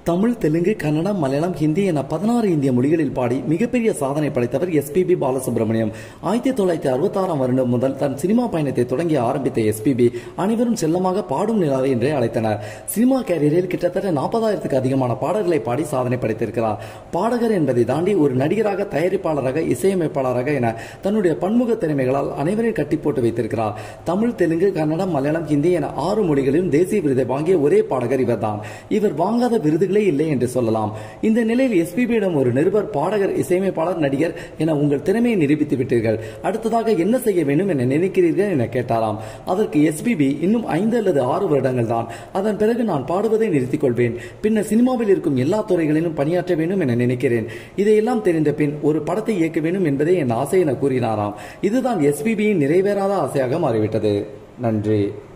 தமிழ் தெலுங்கு கன்னடம் மலையாளம் ஹிந்தி என பதினாறு இந்திய மொழிகளில் பாடி மிகப்பெரிய சாதனை படைத்தவர் எஸ்பிபி பாலசுப்ரமணியம் ஆயிரத்தி தொள்ளாயிரத்தி அறுபத்தாறாம் வருடம் முதல் தன் சினிமா பயணத்தை தொடங்கி ஆரம்பித்த எஸ்பிபி அனைவரும் செல்லமாக பாடும் நிலாவை என்றே அழைத்தனர் சினிமா கேரியரில் கிட்டத்தட்ட நாற்பதாயிரத்துக்கு அதிகமான பாடல்களை பாடி சாதனை படைத்திருக்கிறார் பாடகர் என்பதை தாண்டி ஒரு நடிகராக தயாரிப்பாளராக இசையமைப்பாளராக என தன்னுடைய பன்முக திறமைகளால் அனைவரையும் கட்டி போட்டு வைத்திருக்கிறார் தமிழ் தெலுங்கு கன்னடம் மலையாளம் ஹிந்தி என ஆறு மொழிகளிலும் தேசிய விருதை வாங்கிய ஒரே பாடகர் இவர்தான் இவர் வாங்காத விருதுகளே இல்லை என்று சொல்லலாம் இந்த நிலையில் எஸ்பிபியிடம் ஒரு நிருபர் பாடகர் இசையமைப்பாளர் நடிகர் என உங்கள் திறமையை நிரூபித்து விட்டீர்கள் அடுத்ததாக என்ன செய்ய வேண்டும் என நினைக்கிறீர்கள் என கேட்டாராம் அதற்கு எஸ்பிபி இன்னும் ஐந்து அல்லது ஆறு வருடங்கள் தான் அதன் பிறகு நான் பாடுவதை நிறுத்திக் கொள்வேன் பின்னர் சினிமாவில் இருக்கும் எல்லா துறைகளிலும் பணியாற்ற வேண்டும் என நினைக்கிறேன் இதையெல்லாம் தெரிந்த பின் ஒரு படத்தை இயக்க வேண்டும் என்பதே என் ஆசை என கூறினாராம் இதுதான் எஸ்பிபியின் நிறைவேறாத ஆசையாக மாறிவிட்டது நன்றி